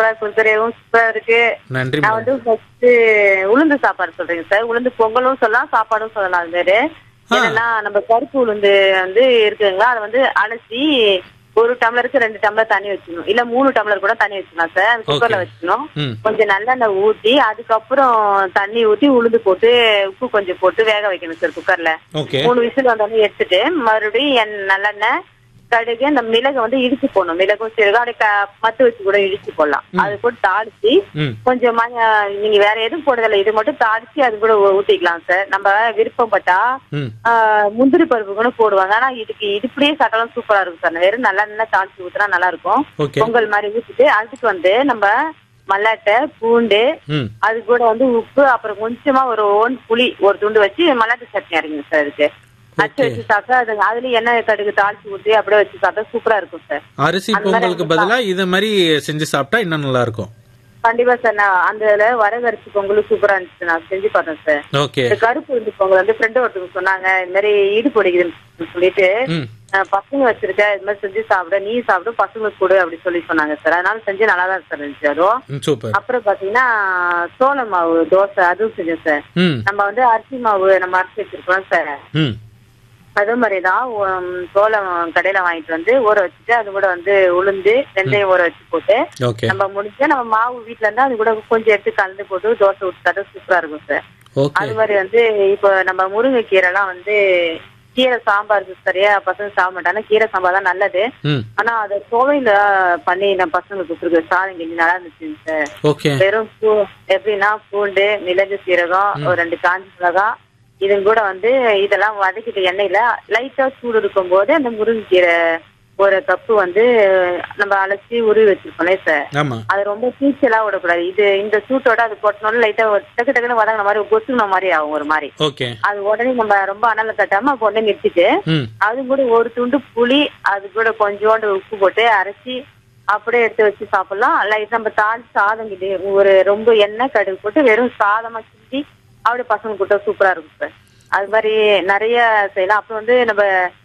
சூப்பரா குறுக்கரையும் சூப்பரா இருக்கு நன்றி நான் மேடம் வந்து ஃபர்ஸ்ட் உளுந்து சாப்பாடு சொல்றேங்க சார் உளுந்து பொங்கலும் சொல்லலாம் சாப்பாடும் சொல்லலாம் அது பேரு ஆ. என்னன்னா நம்ம கருப்பு உளுந்து வந்து இருக்குங்களா அதை வந்து அலசி ஒரு டம்ளருக்கு ரெண்டு டம்ளர் தண்ணி வச்சுக்கணும் இல்ல மூணு டம்ளர் கூட தண்ணி வச்சுக்கலாம் சார் அது குக்கர்ல Okay. வச்சுக்கணும் ம் கொஞ்சம் நல்லெண்ணெய் ஊத்தி அதுக்கப்புறம் தண்ணி ஊத்தி உளுந்து போட்டு உப்பு கொஞ்சம் போட்டு வேக வைக்கணும் சார் குக்கர்ல ஓகே மூணு விசில் வந்தோடனே எடுத்துட்டு மறுபடியும் எண் நல்லெண்ணெய் கடுகு அந்த மிளகை வந்து இடிச்சு போடணும் மிளகும் சீரகம் அப்படியே க- மத்து வச்சு கூட இடிச்சு போடலாம் அது போட்டு தாளிச்சு ம் கொஞ்சம் மஞ்ச நீங்க வேற எதுவும் போடுறதில்ல இது மட்டும் தாளிச்சு அது கூட ஊ- ஊத்திக்கலாம் சார் நம்ம விருப்பப்பட்டா ம் ஆஹ், முந்திரி பருப்பு கூட போடுவாங்க ஆனா இதுக்கு இது இப்படியே சாப்பிட்டாலும் சூப்பரா இருக்கும் சார் வெறும் நல்லெண்ணெய் தாளிச்சு ஊத்துனா நல்லா இருக்கும் ஓகே பொங்கல் மாதிரி ஊத்திட்டு அதுக்கு வந்து நம்ம மல்லாட்டை பூண்டு ம் அது கூட வந்து உப்பு அப்புறம் கொஞ்சமா ஒரு ஓன் புளி ஒரு துண்டு வச்சு மல்லாட்டு சட்னி அரைங்க சார் அதுக்கு அச்சு வச்சு சாப்பிட்டா அது அதுல எண்ணெய் கடுகு தாளிச்சு ஊத்தி அப்படியே வச்சு சாப்பிட்டா சூப்பரா இருக்கும் சார் அரிசி அந்த மாதிரி பொங்கலுக்கு பதிலா இத மாதிரி செஞ்சு சாப்பிட்டா இன்னும் நல்லா இருக்கும் கண்டிப்பா சார் நான் அந்த இதுல வரகரிசி பொங்கலும் சூப்பரா இருந்துச்சு நான் செஞ்சு பார்த்தேன் சார் ஓகே இந்த கருப்பு உளுந்து பொங்கல் வந்து ஃப்ரெண்டு ஒருத்தவங்க சொன்னாங்க இந்த மாதிரி ஈடு பிடிக்குதுன்னு சொல்லிட்டு ம் அஹ், பசங்க வச்சிருக்க இது மாதிரி செஞ்சு சாப்பிட நீ சாப்பிடு பசங்களுக்கு கொடு அப்படி சொல்லி சொன்னாங்க சார் அதனால செஞ்சு நல்லா தான் சார் இருந்துச்சு அதுவும் ம், சூப்பர் அப்புறம் பாத்தீங்கன்னா சோள மாவு தோசை அதுவும் செஞ்சேன் சார் ம் நம்ம வந்து அரிசி மாவு நம்ம அரைச்சி வச்சிருக்கோம் சார் ம் அதே மாதிரிதான் உம், சோளம் கடையில வாங்கிட்டு வந்து ஊற வச்சுட்டு அது கூட வந்து உளுந்து வெந்தயம் ஊற வச்சு போட்டு ஓகே நம்ம முடிஞ்சா நம்ம மாவு வீட்ல இருந்தா அது கூட கொஞ்சம் எடுத்து கலந்து போட்டு தோசை ஊற்றி சூப்பரா இருக்கும் சார் ஓகே அது மாதிரி வந்து இப்போ நம்ம முருங்கைக்கீரை எல்லாம் வந்து கீரை சாம்பாருக்கு சரியா பசங்க சாப்பிட மாட்டாங்க கீரை சாம்பார் தான் நல்லது ம் ஆனா அதை துவையில பண்ணி நான் பசங்களுக்கு கொடுத்துருக்கேன் சாதம் கிண்டி நல்லா இருந்துச்சுங்க சார் ஓகே வெறும் பூ எப்படின்னா பூண்டு மிளகு சீரகம் ஒரு ரெண்டு காஞ்சி மிளகா இது கூட வந்து இதெல்லாம் வதக்கிட்டு எண்ணெயில லைட்டா சூடு இருக்கும் போது அந்த முருங்கைக்கீரை ஒரு கப்பு வந்து நம்ம அலசி உருவி வச்சிருக்கோம்ல சார் ஆமா அது ரொம்ப தீச்சலா விடக்கூடாது இது இந்த சூட்டோட அது கொட்டணும்னு லைட்டா ஒரு டக்கு டக்குன்னு வதங்கின மாதிரி கொசுன மாதிரி ஆகும் ஒரு மாதிரி ஓகே அது உடனே நம்ம ரொம்ப அனல தட்டாம அப்ப உடனே நிறுத்திட்டு ம் அது கூட ஒரு துண்டு புளி அது கூட கொஞ்சோண்டு உப்பு போட்டு அரைச்சி அப்படியே எடுத்து வச்சு சாப்பிடலாம் லைட் நம்ம தாளிச்சு சாதம் கிட்டே ஒரு ரொம்ப எண்ணெய் கடுகு போட்டு வெறும் சாதமா கிண்டி அப்படியே பசங்க கூட்ட சூப்பரா இருக்கும் சார் அது மாதிரி நிறைய செய்யலாம் அப்புறம் வந்து நம்ம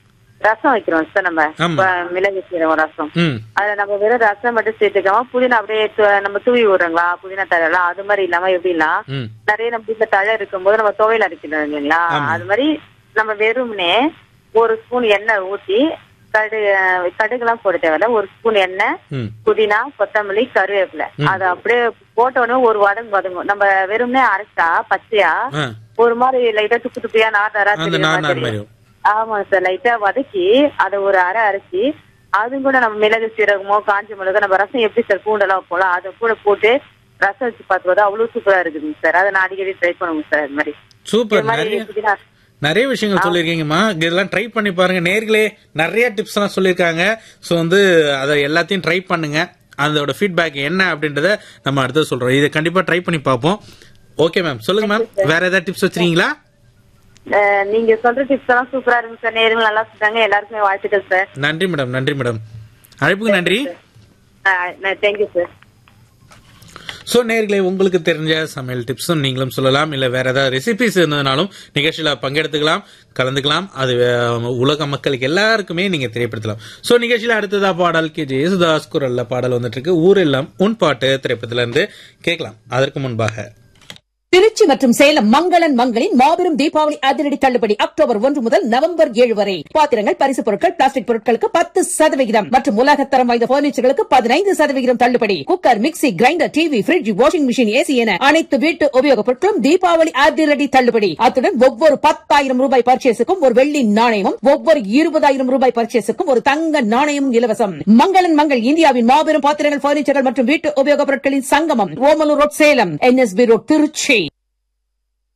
ரசம் வைக்கிறோம் சார் நம்ம ஆமா. இப்ப மிளகு சீரகம் ரசம் ம் அதுல நம்ம வெறும் ரசம் மட்டும் சேர்த்துக்காம புதினா அப்படியே து- நம்ம தூவி விடுறோங்களா புதினா தழலாம் அது மாதிரி இல்லாம எப்படின்னா ம் நிறைய நம்ம வீட்டுல தழை இருக்கும்போது நம்ம துவையல் அரைக்கிறோம் இல்லைங்களா ஆமா. அது மாதிரி நம்ம வெறும்னே ஒரு ஸ்பூன் எண்ணெய் ஊத்தி கடு கடுகுலாம் போட தேவையில்ல ஒரு ஸ்பூன் எண்ணெய் ம் புதினா கொத்தமல்லி கருவேப்பிலை அதை அப்படியே போட்ட உடனே ஒரு வதங்கு வதங்கும் நம்ம வெறும்னே அரைச்சா பச்சையா ஆ ஒரு மாதிரி லைட்டா துப்பு துப்பியா நார் நாரா அந்த தெரியுற நான் மாதிரி நான் தெரியும். மாதிரி ஆமா சார் லைட்டா வதக்கி அதை ஒரு அரை அரைச்சி அது கூட நம்ம மிளகு சீரகமோ காஞ்ச மிளகு நம்ம ரசம் எப்படி சார் பூண்டெல்லாம் வைப்போம் அதை கூட போட்டு ரசம் வச்சு பார்த்து அவ்வளவு சூப்பரா இருக்குதுங்க சார் அதை நான் அடிக்கடி ட்ரை பண்ணுவோம் சார் அது மாதிரி சூப்பர் இது மாதிரி நிறைய புதினா நிறைய விஷயங்கள் சொல்லியிருக்கீங்கம்மா இதெல்லாம் ட்ரை பண்ணி பாருங்க நேர்களே நிறைய டிப்ஸ் எல்லாம் சொல்லியிருக்காங்க ஸோ வந்து அதை எல்லாத்தையும் ட்ரை பண்ணுங்க அதோட ஃபீட்பேக் என்ன அப்படின்றத நம்ம அடுத்து சொல்றோம் இதை கண்டிப்பா ட்ரை பண்ணி பார்ப்போம் ஓகே மேம் சொல்லுங்க மேம் வேற ஏதாவது டிப்ஸ் வச்சிருக்கீங்களா அஹ், நீங்க சொல்ற டிப்ஸ் எல்லாம் சூப்பரா இருக்கு சார் நேருங்க நல்லா சொல்றாங்க எல்லாருக்குமே வாழ்த்துக்கள் சார் நன்றி மேடம் நன்றி மேடம் அழைப்புக்கு நன்றி தேங்க்யூ சார் ஸோ நேர்களே உங்களுக்கு தெரிஞ்ச சமையல் டிப்ஸும் நீங்களும் சொல்லலாம் இல்லை வேற ஏதாவது ரெசிபிஸ் இருந்ததுனாலும் நிகழ்ச்சியில் பங்கெடுத்துக்கலாம் கலந்துக்கலாம் அது அஹ், உலக மக்களுக்கு எல்லாருக்குமே நீங்க தெரியப்படுத்தலாம் ஸோ நிகழ்ச்சியில் அடுத்ததா பாடல் கே ஜே யேசுதாஸ் குரல்ல பாடல் வந்துட்டு இருக்கு ஊரெல்லாம் உன் பாட்டு திரைப்படத்துல இருந்து கேட்கலாம் அதற்கு முன்பாக திருச்சி மற்றும் சேலம் மங்களன் மங்களின் மாபெரும் தீபாவளி அதிரடி தள்ளுபடி அக்டோபர் ஒன்று முதல் நவம்பர் ஏழு வரை பாத்திரங்கள் பரிசு பொருட்கள் பிளாஸ்டிக் பொருட்களுக்கு பத்து சதவிகிதம் மற்றும் உலகத்தரம் வாய்ந்த பர்னிச்சர்களுக்கு பதினைந்து சதவிகிதம் தள்ளுபடி cooker mixie grinder TV fridge washing machine AC என அனைத்து வீட்டு உபயோகப் பொருட்களும் தீபாவளி அதிரடி தள்ளுபடி அத்துடன் ஒவ்வொரு பத்தாயிரம் ரூபாய் பர்ச்சேஸுக்கும் ஒரு வெள்ளி நாணயமும் ஒவ்வொரு இருபதாயிரம் ரூபாய் பர்ச்சேஸுக்கும் ஒரு தங்க நாணயமும் இலவசம் மங்களன் மங்கள் இந்தியாவின் மாபெரும் பாத்திரங்கள் பர்னிச்சர்கள் மற்றும் வீட்டு உபயோகப் பொருட்களின் சங்கமம் Omalur road Salem NSP road Trichy